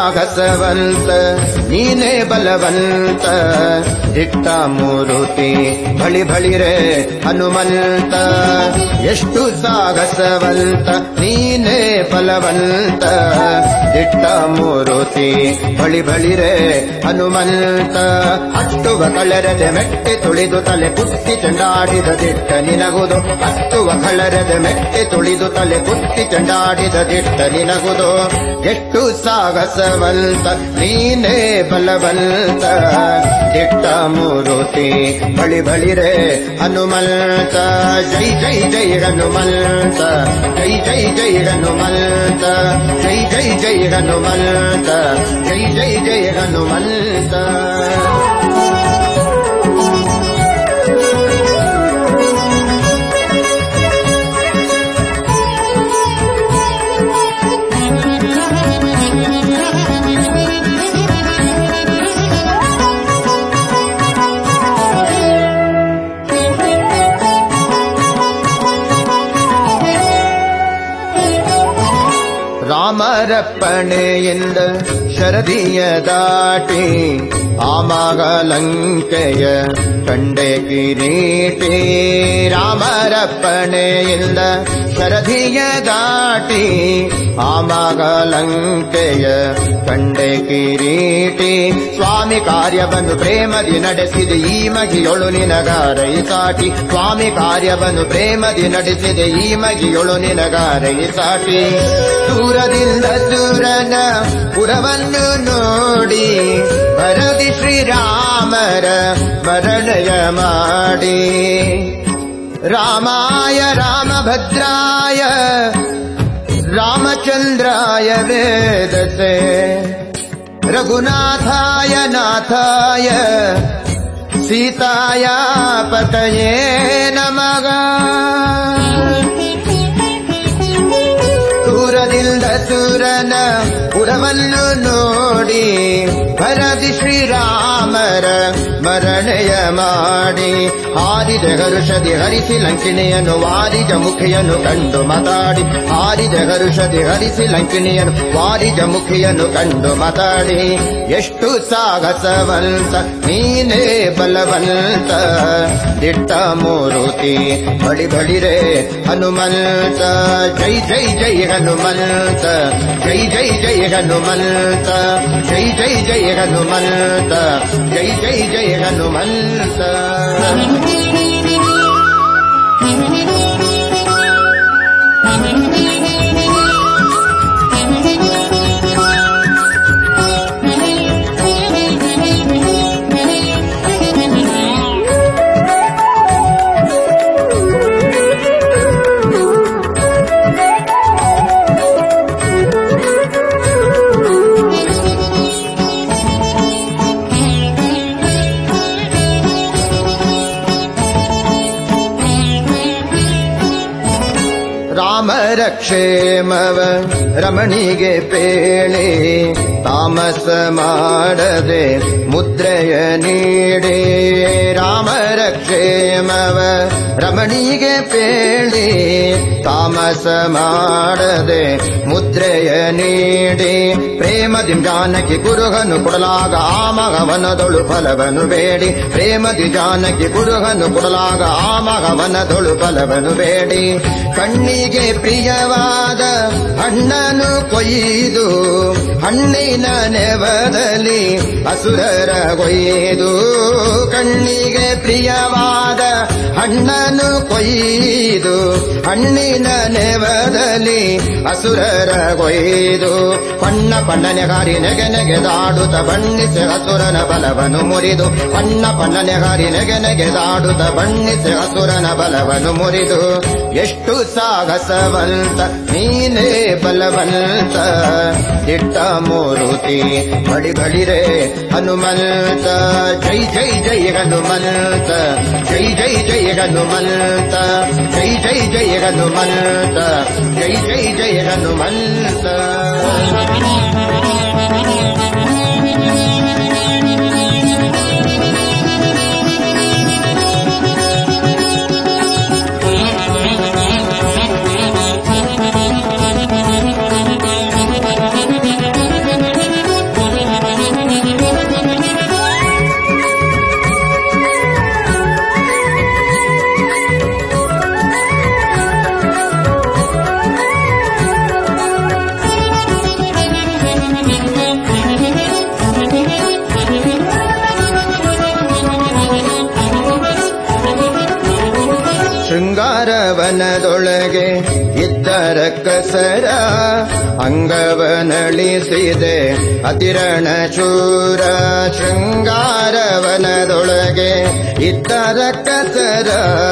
ಸಾಹಸವಂತ ನೀನೇ ಬಲವಂತ ದಿಟ್ಟ ಮೂರುತಿ ಬಳಿ ಬಳಿರೆ ಹನುಮಂತ ಎಷ್ಟು ಸಾಹಸವಂತ ನೀನೇ ಬಲವಂತ ದಿಟ್ಟ ಮೂರುತಿ ಬಳಿ ಬಳಿರೆ ಹನುಮಂತ ಹತ್ತುವ ಕಳರದ ಮೆಟ್ಟೆ ತುಳಿದು ತಲೆ ಕುತ್ತಿ ಚೆಂಡಾಡಿದ ದಿಟ್ಟ ನಿನಗುದು ಹತ್ತುವ ಕಳರದ ಮೆಟ್ಟೆ ತುಳಿದು ತಲೆ ಕುತ್ತಿ ಚೆಂಡಾಡಿದ ದಿಟ್ಟ ನಿನಗುದು ಎಷ್ಟು ಸಾಹಸವಂತ ನೀನೇ ಬಲವಂತ ದಿಟ್ಟ ಮೂರುತಿ ಬಳಿ ಬಳಿರೆ ಹನುಮಂತ ಜೈ ಜೈ ಜೈ ಹನುಮಂತ ಜೈ ಜೈ ಜೈ ಹನುಮಂತ ಜೈ ಜೈ ಜೈ ಹನುಮಂತ ಜೈ ಜೈ ಜೈ ಹನುಮಂತ ರಾಮರಪ್ಪಣೆಯಿಂದ ಶರದಿಯ ದಾಟಿ ಆಮಗಲಂಕೆಯ ಕಂಡೆ ಕಿರೀಟಿ ರಾಮರಪ್ಪಣೆಯಿಂದ ಶರದಿಯ ದಾಟಿ ಆಮಗಲಂಕೆಯ ಕಂಡೆ ಕಿರೀಟಿ ಸ್ವಾಮಿ ಕಾರ್ಯವನ್ನು ಪ್ರೇಮದಿ ನಡೆಸಿದೆ ಈ ಮಗಿಯೊಳು ನಿನಗಾರೈ ಸಾಟಿ ಸ್ವಾಮಿ ಕಾರ್ಯವನ್ನು ಪ್ರೇಮದಿ ನಡೆಸಿದೆ ಈ ಮಗಿಯೊಳು ನಿನಗಾರೈ ಸಾಟಿ ದೂರದಿಂದ ದೂರನ ಪುರವನ್ನು ನೋಡಿ ಭರದಿ ಶ್ರೀರಾಮರ ಮರಣಯ ಮಾಡಿ ರಾಮಾಯ ರಾಮಭದ್ರಾಯ ರಾಮಚಂದ್ರಾಯ ವೇದಸೆ ರಘುನಾಥಾಯ ನಾಥಾಯ ಸೀತಾಯ ಪತಯೇ ನಮಗ ದೂರದಿಂದ ದೂರನ ಪುರವನ್ನು ನೋಡಿ ಭರದಿ ಶ್ರೀರಾಮರ ಮರಣೆಯ ಮಾಡಿ ಹಾರಿದ ಹರುಷದಿ ಹರಿಸಿ ಲಂಕಿಣಿಯನ್ನು ವಾರಿಜ ಮುಖಿಯನ್ನು ಕಂಡು ಮಾತಾಡಿ ಹಾರಿದ ಹರುಷದಿ ಹರಿಸಿ ಲಂಕಿಣಿಯನ್ನು ವಾರಿಜ ಮುಖಿಯನ್ನು ಕಂಡು ಮಾತಾಡಿ ಎಷ್ಟು ಸಾಹಸವಂತ ನೀನೇ ಬಲವಂತ ದಿಟ್ಟ ಮೂರುತಿ ಬಳಿ ಬಳಿರೆ ಹನುಮಂತ ಜೈ ಜೈ ಜೈ ಹನುಮಂತ ಜೈ ಜೈ ಜೈ ಹನುಮಂತ ಜೈ ಜೈ ಜೈ ಹನುಮಂತ ಜೈ ಜೈ ಜೈ ಹನುಮಂತ ರಾಮರ ಕ್ಷೇಮವ ರಮಣಿಗೆ ಪೇಳೆ ತಾಮಸ ಮಾಡದೆ ಮುದ್ರೆಯ ನೀಡೆ ರಾಮರ ಕ್ಷೇಮವ ರಮಣಿಗೆ ಪೇಳೆ ತಾಮಸ ಮಾಡದೆ ಮುದ್ರೆಯ ನೀಡಿ ಪ್ರೇಮದಿ ಜಾನಕಿ ಕುರುಹನು ಕೊಡಲಾಗ ಆ ಮಗವನದೊಳು ಫಲವನು ಬೇಡಿ ಪ್ರೇಮದಿ ಜಾನಕಿ ಕುರುಹನು ಕೊಡಲಾಗ ಆ ಮಗವನದೊಳು ಫಲವನು ಬೇಡಿ ಕಣ್ಣಿಗೆ ಪ್ರಿಯವಾದ ಹಣ್ಣನು ಕೊಯ್ದು ಹಣ್ಣಿನ ನೆವದಲ್ಲಿ ಅಸುರರ ಕೊಯ್ದು ಕಣ್ಣಿಗೆ ಪ್ರಿಯವಾದ ಹಣ್ಣನು ಕೊಯ್ದು ಹಣ್ಣಿನ ನೆವದಲ್ಲಿ ಅಸುರರ ಕೊಯ್ದು ಪಣ್ಣ ಪಣ್ಣನೆ ಹಾರಿ ನೆಗೆ ನೆಗೆದಾಡುತ್ತ ಬಣ್ಣಿಸಿ ಅಸುರನ ಬಲವನು ಮುರಿದು ಪಣ್ಣ ಪಣ್ಣನೆ ಹಾರಿ ನೆಗೆ ನೆಗೆದಾಡುತ್ತ ಬಣ್ಣಿಸಿ ಅಸುರನ ಬಲವನು ಮುರಿದು ಎಷ್ಟು ಸಾಹಸವಂತ ನೀನೇ ಬಲವಂತ ದಿಟ್ಟ ಮೂರುತಿ ಬಡಿ ಬಡಿರೆ ಹನುಮಂತ ಜೈ ಜೈ ಜೈ ಹನುಮಂತ ಜೈ ಜೈ ಜೈ ಹನುಮಂತ ಜೈ ಜೈ ಜೈ ಹನುಮಂತ ಜೈ ಜೈ ಜೈ ಹನುಮಂತ ಶೃಂಗಾರವನದೊಳಗೆ ಇದ್ದರ ಕಸರ ಅಂಗವನಳಿಸಿದೆ ಅತಿರಣ ಶೂರ ಶೃಂಗಾರವನದೊಳಗೆ ಇದ್ದರ ಕಸರ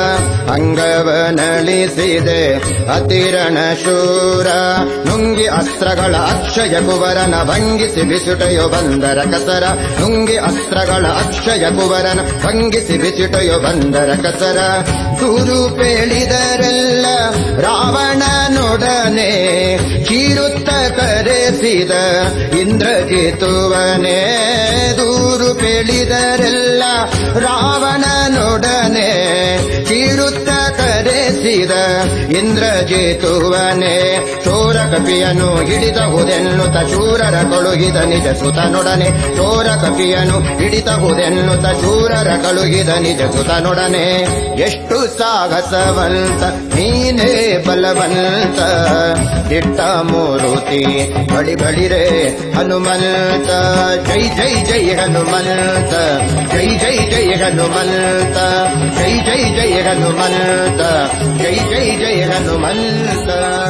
ಅಂಗವನಳಿಸಿದೆ ಅತಿರಣ ಶೂರ ನುಂಗಿ ಅಸ್ತ್ರಗಳ ಅಕ್ಷಯ ಕುವರನ ಭಂಗಿಸಿ ಬಿಸುಟಯೋ ಬಂದರ ಕಸರ ನುಂಗಿ ಅಸ್ತ್ರಗಳ ಅಕ್ಷಯ ಕುವರನ ಭಂಗಿಸಿ ಬಿಸುಟಯೋ ಬಂದರ ಕಸರ ದೂರು ಪೇಳಿದರೆಲ್ಲ ರಾವಣನೊಡನೆ ಚೀರುತ್ತ ಕರೆಸಿದ ಇಂದ್ರಜಿತುವನೇ ದೂರು ಪೇಳಿದರೆಲ್ಲ ರಾವಣನೊಡನೆ ಚೀರುತ್ತ ಕರೆಸಿದ ಇಂದ್ರಜಿತುವನೇ ಚೋರ ಕಪಿಯನು ಹಿಡಿತಹುದೆನ್ನುತ್ತ ಶೂರರ ಕೊಳುಗಿದ ನಿಜ ಸುತನೊಡನೆ ಚೋರ ಕಪಿಯನು ಹಿಡಿತಹುದೆನ್ನುತ್ತ ಶೂರರ ಕಳುಗಿದ ನಿಜ ಸುತನೊಡನೆ ಎಷ್ಟು ಸಾಹಸವಂತ ನೀನೇ ಬಲವಂತ ದಿಟ್ಟ ಮೂರುತಿ ಬಳಿ ಬಳಿರೆ ಹನುಮಂತ ಜೈ ಜೈ ಜೈ ಹನುಮಂತ ಜೈ ಜೈ ಜೈ ಹನುಮಂತ ಜೈ ಜೈ ಜೈ ಹನುಮಂತ ಜೈ ಜೈ ಜೈ ಹನುಮಂತ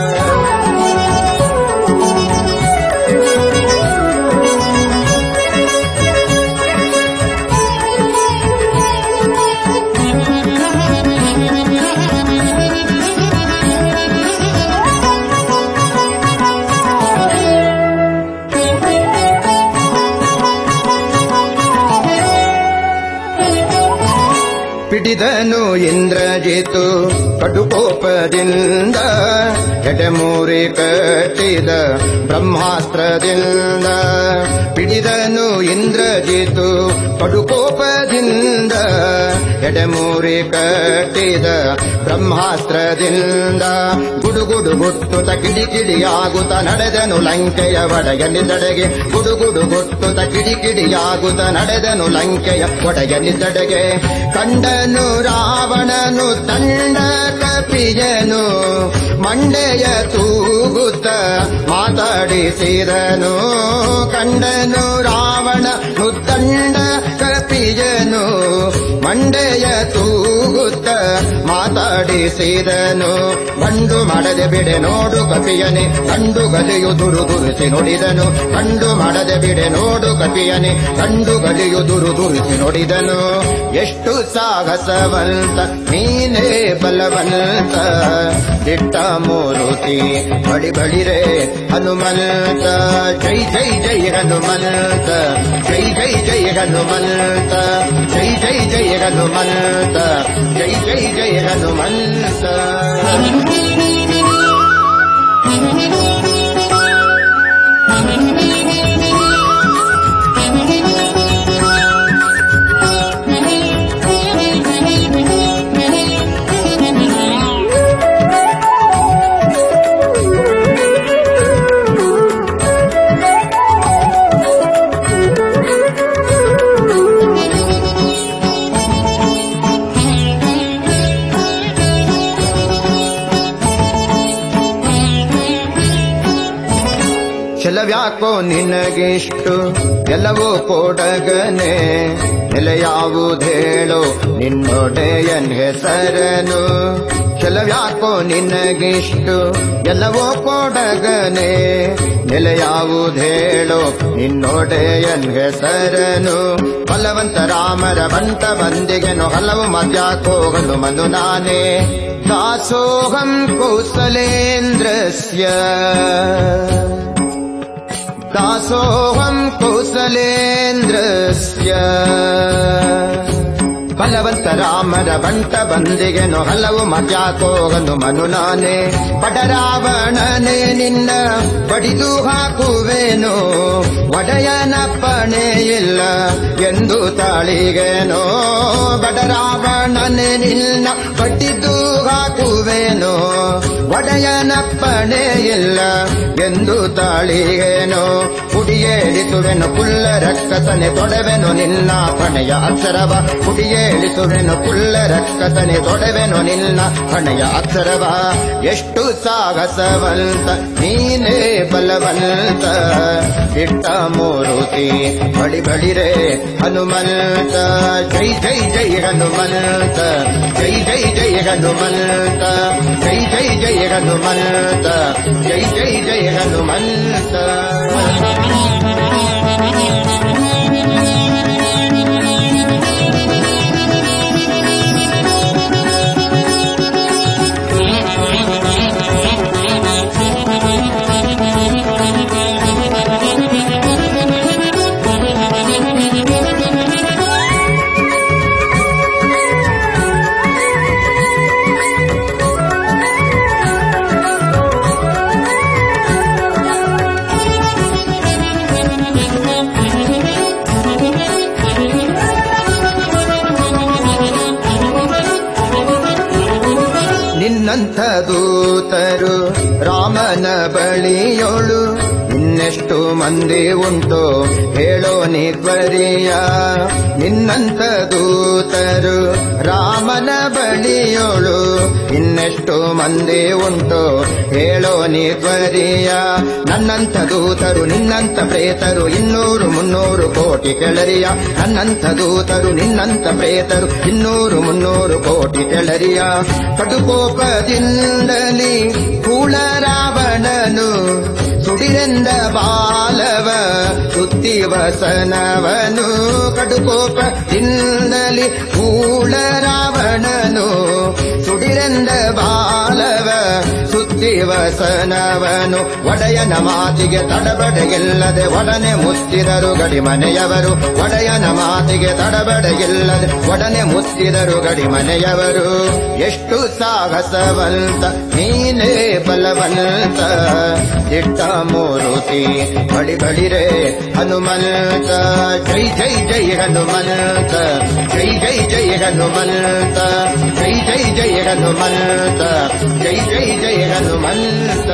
ಪಿಡಿದನು ಇಂದ್ರಜಿತು ಕಟುಕೋಪದಿಂದ ಎಡೆಮೂರಿ ಕಟ್ಟಿದ ಬ್ರಹ್ಮಾಸ್ತ್ರದಿಂದ ಪಿಡಿದನು ಇಂದ್ರಜಿತು ಕಟುಕೋಪದಿಂದ ಎಡೆಮೂರಿ ಕಟ್ಟಿದ ಬ್ರಹ್ಮಾಸ್ತ್ರದಿಂದ ಗುಡುಗುಡು ಗುಟ್ಟುತ ಕಿಡಿಕಿಡಿಯಾಗುತ್ತ ನಡೆದನು ಲಂಕೆಯ ಒಡೆಯನಿದಡೆಗೆ ಗುಡುಗುಡು ಗುಟ್ಟುತ ಕಿಡಿಕಿಡಿಯಾಗುತ್ತ ನಡೆದನು ಲಂಕೆಯ ಒಡೆಯನಿದಡೆಗೆ ಕಂಡನು ರಾವಣನು ತಂಡ ಕಪಿಯನು ಮಂಡೆಯ ತೂಗುತ್ತ ಮಾತಾಡಿಸಿದನು ಕಂಡನು ರಾವಣ ನುದ್ದಂಡ ಕಪಿಯನು ಮಂಡೆಯ ತೂಗುತ್ತ ಮಾತಾಡಿಸಿದನು ಬಂಡು ಮಾಡದೆ ಬಿಡೆ ನೋಡು ಕಪಿಯನೆ ಕಂಡು ಗದೆಯು ದುರು ದುರಿಸಿ ನೋಡಿದನು ಕಂಡು ಮಾಡದೆ ಬಿಡೆ ನೋಡು ಕಪಿಯನೆ ಕಂಡು ಗದೆಯು ದುರು ದುರಿಸಿ ನೋಡಿದನು ಎಷ್ಟು ಸಾಹಸವಂತ ನೀನೇ ಬಲವಂತ ದಿಟ್ಟ ಮೂರುತಿ ಬಳಿ ಬಳಿರೆ ಹನುಮಂತ ಜೈ ಜೈ ಜೈ ಹನುಮಂತ ಜೈ ಜೈ ಜೈ ಹನುಮಂತ ಜೈ ಜೈ ಜೈ ಹನುಮಂತ ಜೈ ಜೈ ಜೈ ಹನುಮಂತ ಕೆಲವ್ಯಾಕೋ ನಿನಗಿಷ್ಟು ಎಲ್ಲವೂ ಕೊಡಗನೆ ನೆಲೆಯಾವುದೇಳೋ ನಿನ್ನೊಡೆಯನ್ ಹೆಸರನು ಕೆಲವ್ಯಾಕೋ ನಿನಗಿಷ್ಟು ಎಲ್ಲವೋ ಕೊಡಗನೆ ನೆಲೆಯಾವುದೇಳೋ ನಿನ್ನೊಡೆಯನ್ ಹೆಸರನು ಬಲವಂತ ರಾಮರ ಬಂಟ ಬಂದಿಗೆನು ಹಲವು ಮದ್ಯಾಕೋಗಲು ಮನು ನಾನೇ ದಾಸೋಹಂ ಕೌಸಲೇಂದ್ರಸ್ಯ दासोऽहम् कौसलेन्द्रस्य ಬಲವಂತ ರಾಮರ ಬಂಟ ಬಂದಿಗೆನು ಹಲವು ಮಜಾಕೋಗನು ಮನು ನಾನೇ ಬಡರಾವಣನೆ ನಿನ್ನ ಬಡಿದು ಹಾಕುವೆನು ಒಡೆಯನ ಪಣೆ ಇಲ್ಲ ಎಂದು ತಾಳಿಗೆನೋ ಬಡರಾವಣನೆ ನಿನ್ನ ಬಡಿದು ಹಾಕುವೆನು ಒಡೆಯನ ಪಣೆ ಇಲ್ಲ ಎಂದು ತಾಳಿಗೇನು ಕುಡಿಯೇಳಿಸುವೆನು ಕುಲ್ಲ ರಕ್ಕಸನೆ ತೊಡವೆನು ನಿನ್ನ ಹಣೆಯ ಅಕ್ಷರವ ಕುಡಿಯೇಳಿಸುವೆನು ಕುಲ್ಲ ರಕ್ಕಸನೆ ತೊಡವೆನು ನಿನ್ನ ಹಣೆಯ ಅಕ್ಷರವ ಎಷ್ಟು ಸಾಹಸವಂತ ನೀನೇ ಬಲವಂತ ಇಟ್ಟ ಮೂರುತಿ ಬಳಿ ಬಳಿರೆ ಹನುಮಂತ ಜೈ ಜೈ ಜೈ ಹನುಮಂತ ಜೈ ಜೈ ಜೈ ಹನುಮಂತ ಜೈ ಜೈ ಜೈ ಹನುಮಂತ ಜೈ ಜೈ ಜೈ ಹನುಮಂತ ನಿನ್ನಂಥ ದೂತರು ರಾಮನ ಬಳಿಯೋಳು ಇನ್ನೆಷ್ಟು ಮಂದಿ ಉಂಟು ಹೇಳೋ ನಿತ್ವರಿಯ ನಿನ್ನಂಥ ದೂತರು ರಾಮನ ಬಳಿಯೋಳು ಇನ್ನೆಷ್ಟು ಮಂದಿ ಉಂಟು ಹೇಳೋ ನಿತ್ವರಿಯ ನನ್ನಂಥ ದೂತರು ನಿನ್ನಂಥ ಪ್ರೇತರು ಇನ್ನೂರು ಮುನ್ನೂರು ಕೋಟಿ ಕೆಳರಿಯ ನನ್ನಂಥ ದೂತರು ನಿನ್ನಂಥ ಪ್ರೇತರು ಇನ್ನೂರು ಮುನ್ನೂರು ಕೋಟಿ ಕೆಳರಿಯ ಕಡುಕೋಪದಿಂದಲಿ ಕೂಳ ರಾವಣನು ಸುಡಿರೆಂದ ಬಾಲವ ಸುತ್ತಿ ವಸನವನು ಕಡುಕೋಪದಿಂದಲಿ ಕೂಳ ರಾವಣನು ಸುಡಿರೆಂದ ಬಾಲವ ಸುತ್ತಿ ವಸನವನು ಒಡೆಯನ ಮಾತಿಗೆ ತಡಬಡೆಗಿಲ್ಲದೆ ಒಡನೆ ಮುತ್ತಿದರು ಗಡಿಮನೆಯವರು ಒಡೆಯನ ಮಾತಿಗೆ ತಡಬಡೆಗಿಲ್ಲದೆ ಒಡನೆ ಮುತ್ತಿದರು ಗಡಿಮನೆಯವರು ಎಷ್ಟು ಸಾಹಸವಂತ ನೀನೇ ಬಲವಂತ ದಿಟ್ಟ ಮೂರುತಿ ಬಳಿ ಬಳಿರೆ ಹನುಮಂತ ಜೈ ಜೈ ಜೈ ಹನುಮಂತ ಜೈ ಜೈ ಜೈ ಹನುಮಂತ ಜೈ ಜೈ ಜೈ ಹನುಮಂತ ಜೈ ಜೈ ಜೈ ಹನುಮಂತ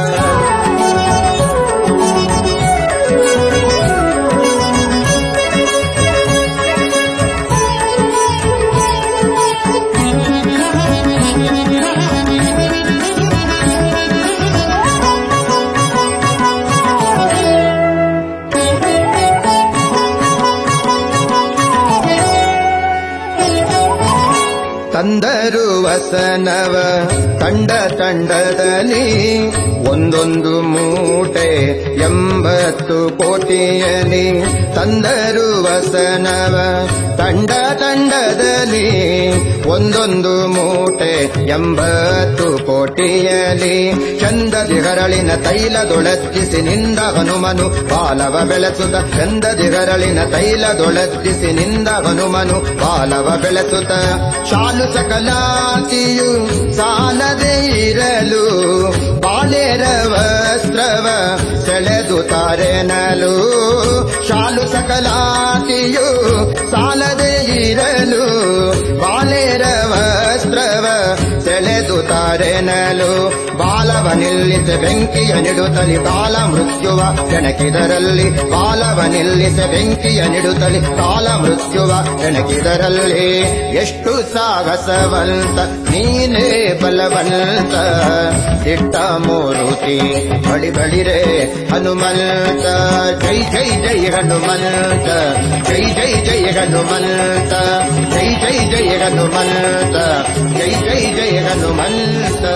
ತಂದರು ವಸನವ ತಂಡ ತಂಡದಲ್ಲಿ ಒಂದೊಂದು ಮೂಟೆ ಎಂಬತ್ತು ಕೋಟಿಯಲಿ ತಂದರು ವಸನವ ತಂಡ ತಂಡದಲ್ಲಿ ಒಂದೊಂದು ಮೂಟೆ ಎಂಬತ್ತು ಕೋಟಿಯಲಿ ಚಂದದಿ ಹರಳಿನ ತೈಲದೊಳತ್ತಿಸಿ ನಿಂದ ಹನುಮನು ಬಾಲವ ಬೆಳೆಸುತ್ತ ಚಂದದಿ ಹರಳಿನ ತೈಲದೊಳತ್ತಿಸಿ ನಿಂದ ಹನುಮನು ಬಾಲವ ಬೆಳೆಸುತ್ತ ಶಾಲು ಸಕಲಾತಿಯು ಸಾಲದೆ ಇರಲು ಬಾಳೆರ ವಸ್ತ್ರವ ಸೆಳೆದು ತಾರೆನಲು ಶಾಲು ಸಕಲಾತಿಯು ಸಾಲದೆ ಇರಲು ಬಾಳೆರ ವಸ್ತ್ರವ ಸೆಳೆದು ತಾರೆನಲು ಬಾಲವ ನಿಲ್ಲಿಸಿ ಬೆಂಕಿಯ ನಿಡುತ್ತಲಿ ಕಾಲ ಮೃತ್ಯುವ ಕೆಣಕಿದರಲ್ಲಿ ಬಾಲವ ನಿಲ್ಲಿಸಿ ಬೆಂಕಿಯ ನಿಡುತ್ತಲಿ ಕಾಲ ಮೃತ್ಯುವ ಕೆಣಕಿದರಲ್ಲಿ ಎಷ್ಟು ಸಾಹಸವಂತ ನೀನೇ ಬಲವಂತ ಇಟ್ಟ ಮೂರುತಿ ಬಳಿ ಬಳಿರೆ ಹನುಮಂತ ಜೈ ಜೈ ಜೈ ಹನುಮಂತ ಜೈ ಜೈ ಜೈ ಹನುಮಂತ ಜೈ ಜೈ ಜೈ ಹನುಮಂತ ಜೈ ಜೈ ಜೈ ಹನುಮಂತ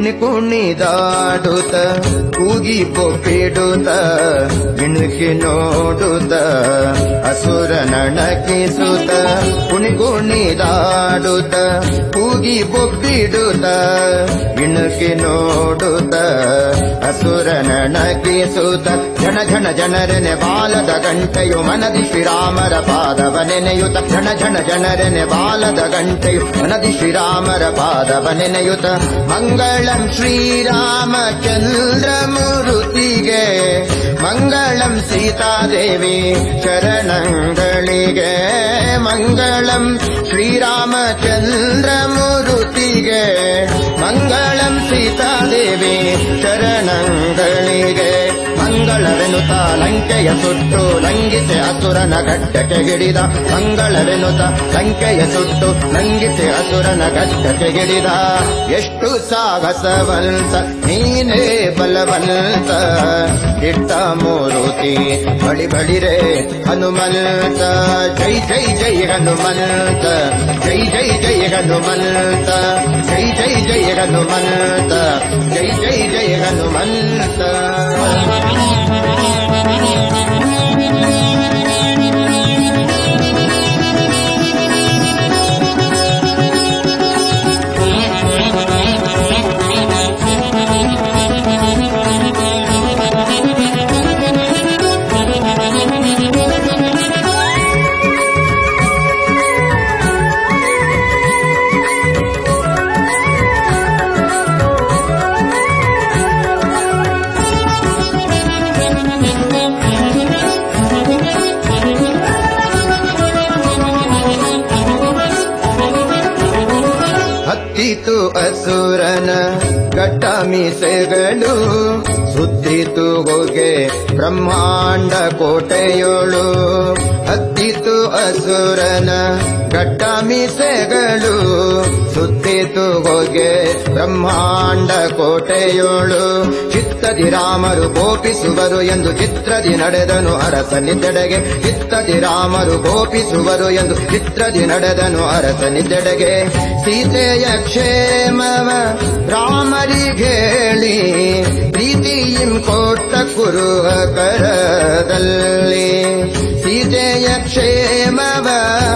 ಕುಣಿ ಕುಣಿದಾಡುತ್ತ ಕೂಗಿ ಬೊಬ್ಬಿಡುತ್ತ ಇಣುಕಿ ನೋಡುತ್ತ ಅಸುರ ನಣಕಿಸುತ್ತ ಕುಣಿ ಕುಣಿದಾಡುತ್ತ ಕೂಗಿ ಬೊಬ್ಬಿಡುತ್ತ ಇಣುಕಿ ನೋಡುತ್ತ ಅಸುರ ನಣಕಿಸುತ್ತ ಜನ ಜನ ಜನರನೆ ಬಾಲದ ಗಂಟೆಯು ಮನದಿ ಶ್ರೀರಾಮರ ಪಾದವ ನೆನೆಯುತ್ತ ಜನ ಜನ ಜನರನೆ ಬಾಲದ ಗಂಟೆಯು ಮನದಿ ಶ್ರೀರಾಮರ ಪಾದವ ನೆನೆಯುತ್ತ ಮಂಗಳಂ ಶ್ರೀರಾಮಚಂದ್ರಮೂರುತಿಗೆ ಮಂಗಳಂ ಸೀತಾದೇವಿ ಶರಣಗಳಿಗೆ ಮಂಗಳಂ ಶ್ರೀರಾಮಚಂದ್ರಮೂರುತಿಗೆ ಮಂಗಳಂ ಸೀತಾದೇವಿ ಶರಣಗಳಿಗೆ ಮಂಗಳವೆನುತ ಲಂಕೆಯ ಸುಟ್ಟು ಲಂಘಿಸಿ ಅಸುರನ ಘಟ್ಟಕ್ಕೆ ಹಿಡಿದ ಮಂಗಳವೆನುತ ಲಂಕೆಯ ಸುಟ್ಟು ಲಂಘಿಸಿ ಅಸುರನ ಘಟ್ಟಕ್ಕೆ ಹಿಡಿದ ಎಷ್ಟು ಸಾಹಸವಂತ ನೀನೇ ಬಲವಂತ ಇಟ್ಟ ಮೂರುತಿ ಬಳಿ ಬಳಿರೆ ಹನುಮಂತ ಜೈ ಜೈ ಜೈ ಹನುಮಂತ ಜೈ ಜೈ ಜೈ ಹನುಮಂತ ಜೈ ಜೈ ಜೈ ಹನುಮಂತ ಜೈ ಜೈ ಜೈ ಹನುಮಂತ ಹತ್ತಿತು ಅಸುರನ ಘಟ್ಟ ಮೀಸೆಗಳು ಸುತ್ತಿತು ಹೋಗೆ ಬ್ರಹ್ಮಾಂಡ ಕೋಟೆಯೋಳು ಹತ್ತಿತು ಅಸುರನ ಘಟ್ಟ ಮೀಸೆಗಳು ಸುತ್ತಿತು ಹೋಗೆ ಬ್ರಹ್ಮಾಂಡ ಕೋಟೆಯೋಳು ಚಿತ್ತದಿ ರಾಮರು ಕೋಪಿಸುವರು ಎಂದು ಚಿತ್ರದಿ ನಡೆದನು ಅರಸನಿದ್ದೆಡೆಗೆ ಚಿತ್ತದಿ ರಾಮರು ಕೋಪಿಸುವರು ಎಂದು ಚಿತ್ರದಿ ನಡೆದನು ಅರಸನಿದ್ದೆಡೆಗೆ ಸೀತೆಯ ಕ್ಷೇಮವ ರಾಮರಿಗೇಳಿ ಪ್ರೀತಿಯಿಂ ಕೊಟ್ಟ ಕುರುವ ಕರದಲ್ಲಿ ಸೀತೆಯ ಕ್ಷೇಮವ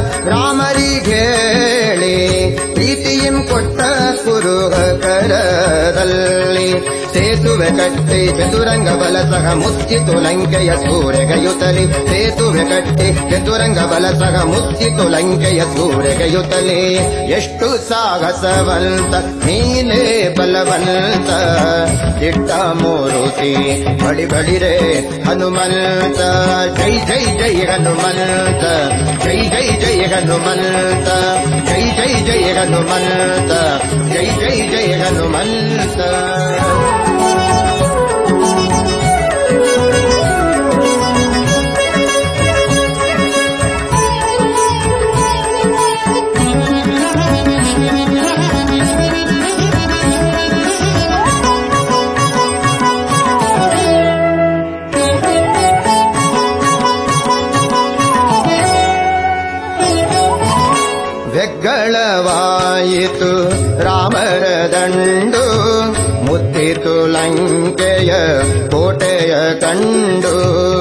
ರಾಮರಿಗೇಳಿ ಪ್ರೀತಿಯಿಂ ಕೊಟ್ಟ ಕುರುವ ಕರದಲ್ಲಿ ಸೇತುವೆ ಕಟ್ಟಿ ಚತುರಂಗ ಬಲ ಸಹ ಮುತ್ತಿತು ಲಂಕೆಯ ಸೂರೆಗಯುತಲಿ ಸೇತುವೆ ಕಟ್ಟಿ ಚತುರಂಗ ಬಲ ಸಹ ಮುತ್ತಿತು ಲಂಕೆಯ ಸೂರೆಗಯುತಲಿ ಎಷ್ಟು ಸಾಹಸವಂತ ನೀನೇ ಬಲವಂತ ಇಟ್ಟ ಮೂರುತಿ ಬಡಿ ಬಡಿರೆ ಹನುಮಂತ ಜೈ ಜೈ ಜೈ ಹನುಮಂತ ಜೈ ಜೈ ಜೈ ಹನುಮಂತ ಜೈ ಜೈ ಜೈ ಹನುಮಂತ ಜೈ ಜೈ ಜೈ ಹನುಮಂತ ಬೆಗ್ಗಳವಾಯಿತು ರಾಮರ ದಂಡು ಮುತ್ತಿತು ಲಂಕೆಯ ಕೋಟೆಯ ಕಂಡು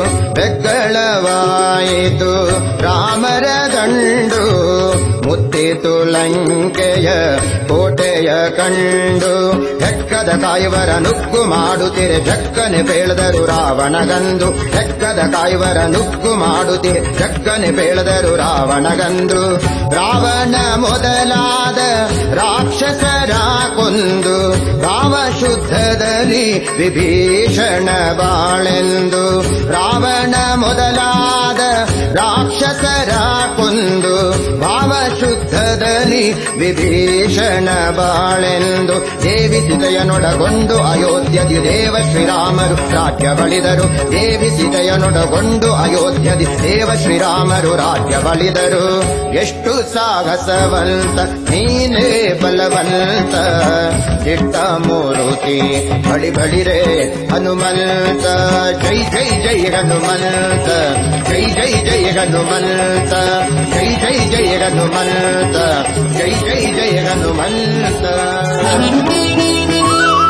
ಬೆಗ್ಗಳವಾಯಿತು ರಾಮರ ದಂಡು ಮುತ್ತಿತು ಲಂಕೆಯ ಕೋಟೆಯ ಕಂಡು ಬೆಕ್ಕದ ಕಾಯುವರ ನುಗ್ಗು ಮಾಡುತ್ತಿರೆ ಬೆಕ್ಕನೆ ಬೇಳದರು ರಾವಣಗಂದು ಬೆಕ್ಕದ ಕಾಯುವರ ನುಗ್ಗು ಮಾಡುತ್ತಿರೆ ಬೆಕ್ಕನೆ ಬೇಳದರು ರಾವಣಗಂದು ರಾವಣ ಮೊದಲಾದ ರಾಕ್ಷಸರ ಕೊಂದು ಭಾವ ಶುದ್ಧದಲ್ಲಿ ವಿಭೀಷಣ ಬಾಳೆಂದು ರಾವಣ ಮೊದಲಾದ ರಾಕ್ಷಸರ ಕೊಂದು ಭಾವ ಶುದ್ಧದಲ್ಲಿ ವಿಭೀಷಣ ಬಾಳೆಂದು ದೇವಿ ಸಿತೆಯನೊಡಗೊಂಡು ಅಯೋಧ್ಯದಿ ದೇವ ಶ್ರೀರಾಮರು ರಾಜ್ಯ ಬಳಿದರು ದೇವಿ ಸಿತೆಯನೊಡಗೊಂಡು ಅಯೋಧ್ಯದಿ ದೇವ ಶ್ರೀರಾಮರು ರಾಜ್ಯ ಬಳಿದರು ಎಷ್ಟು ಸಾಹಸವಂತ ನೀನೇ ಬಲವಂತ ದಿಟ್ಟ ಮೂರುತಿ ಬಳಿ ಬಳಿರೆ ಹನುಮಂತ ಜೈ ಜೈ ಜೈ ಹನುಮಂತ ಜೈ ಜೈ ಜೈ ಹನುಮಂತ ಜೈ ಜೈ ಜೈ ಹನುಮಂತ ಜೈ ಜೈ ಜೈ ಹನುಮಂತ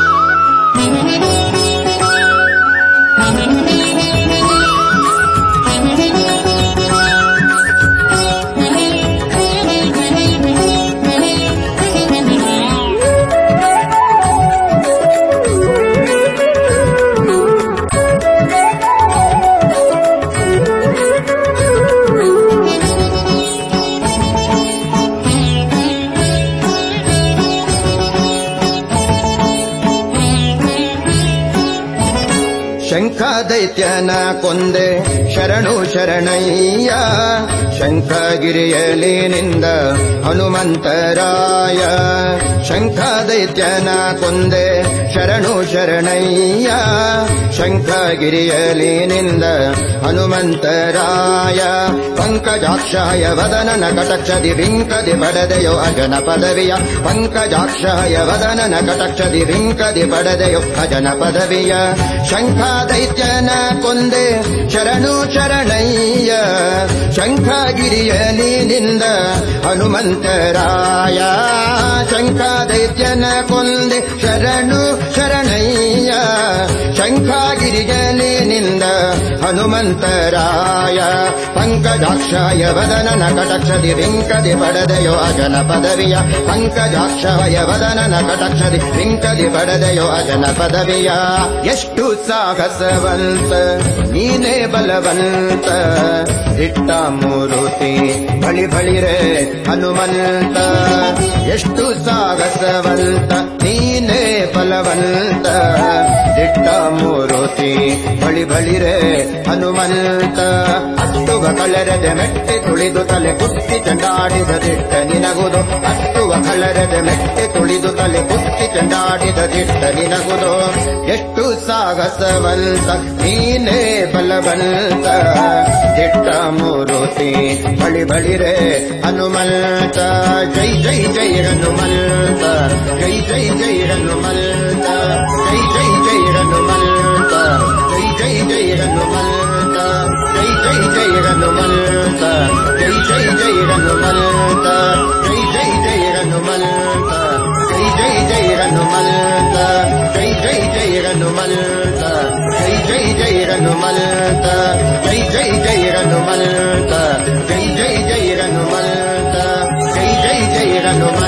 ದೈತ್ಯನ ಕೊಂದೆ ಶರಣು ಶರಣಯ್ಯ ಶಂಖಗಿರಿಯಲಿನಿಂದ ಹನುಮಂತರಾಯ ಶಂಖ ದೈತ್ಯನ ಕೊಂದೆ ಶರಣು ಶರಣಯ್ಯ ಶಂಖಗಿರಿಯಲಿನಿಂದ ಹನುಮಂತರಾಯ ಪಂಕಜಾಕ್ಷಾಯ ವದನನ ಕಟಕ್ಷದಿ ವಿಂಕದಿ ಪಡೆದೆಯೋ ಅಜನ ಪದವಿಯ ಪಂಕಜಾಕ್ಷಾಯ ವದನನ ಕಟಕ್ಷದಿ ವಿಂಕದಿ ಪಡೆದೆಯೋ ಅಜನ ಪದವಿಯ ಶಂಖ ದೈತ್ಯನ ಕೊಂದೆ ಶರಣು ಶರಣಯ್ಯ ಶಂಖಗಿರಿಯಲಿನಿಂದ ಹನುಮಂತರಾಯ ಶಂಖ ದೈತ್ಯನ ಕೊಂದೆ ಶರಣು ಶರಣಯ್ಯ ಶಂಖಗಿರಿಯಲಿನಿಂದ ಹನುಮಂತರಾಯ ಪಂಕಜಾಕ್ಷಾಯ ವದನನ ಕಟಕ್ಷದಿ ವಿಂಕದಿ ಪಡೆದೆಯೋ ಅಜನ ಪದವಿಯ ಪಂಕಜಾಕ್ಷಾಯ ವದನನ ಕಟಕ್ಷದಿ ವಿಂಕದಿ ಪಡೆದೆಯೋ ಅಜನ ಪದವಿಯ ಎಷ್ಟು ಸಾಹಸವಂತ ನೀನೇ ಬಲವಂತ ಇಟ್ಟ ಮೂರುತಿ ಬಳಿ ಬಳಿರೆ ಹನುಮಂತ ಎಷ್ಟು ಸಾಹಸವಂತ ನೀನೇ ಬಲವಂತ ದಿಟ್ಟ ಮೂರುತಿ ಬಳಿ ಬಳಿರೆ ಹನುಮಂತ ಹತ್ತುವ ಕಲರದ ಮೆಟ್ಟೆ ತುಳಿದು ತಲೆ ಕುತ್ತಿ ಚಂಡಾಡಿದ ದಿಟ್ಟ ನಿನಗುದು ಹತ್ತುವ ಕಲರದ ಮೆಟ್ಟೆ ತುಳಿದು ತಲೆ ಕುತ್ತಿ ಚಂಡಾಡಿದ ದಿಟ್ಟ ನಿನಗುದು ಎಷ್ಟು ಸಾಹಸವಂತ ನೀನೇ ಬಲವಂತ ದಿಟ್ಟ ಮೂರುತಿ ಬಳಿ ಬಳಿರೆ ಹನುಮಂತ ಜೈ ಜೈ ಜೈ ಹನುಮಂತ ಜೈ ಜೈ ಜೈ ಹನುಮಂತ ಜೈ ಜೈ ಜೈ ಹನುಮಂತ ಜೈ ಜೈ ಜೈ ಹನುಮಂತ ಜೈ ಜೈ ಜೈ ಹನುಮಂತ ಜೈ ಜೈ ಜೈ ಹನುಮಂತ ಜೈ ಜೈ ಜೈ ಹನುಮಂತ ಜೈ ಜೈ ಜೈ ಹನುಮಂತ ಜೈ ಜೈ ಜೈ ಹನುಮಂತ ಜೈ ಜೈ ಜೈ ಹನುಮಂತ ಜೈ ಜೈ ಜೈ ಹನುಮಂತ ಜೈ ಜೈ ಜೈ ಹನುಮಂತ ಜೈ ಜೈ ಜೈ ಹನುಮಂತ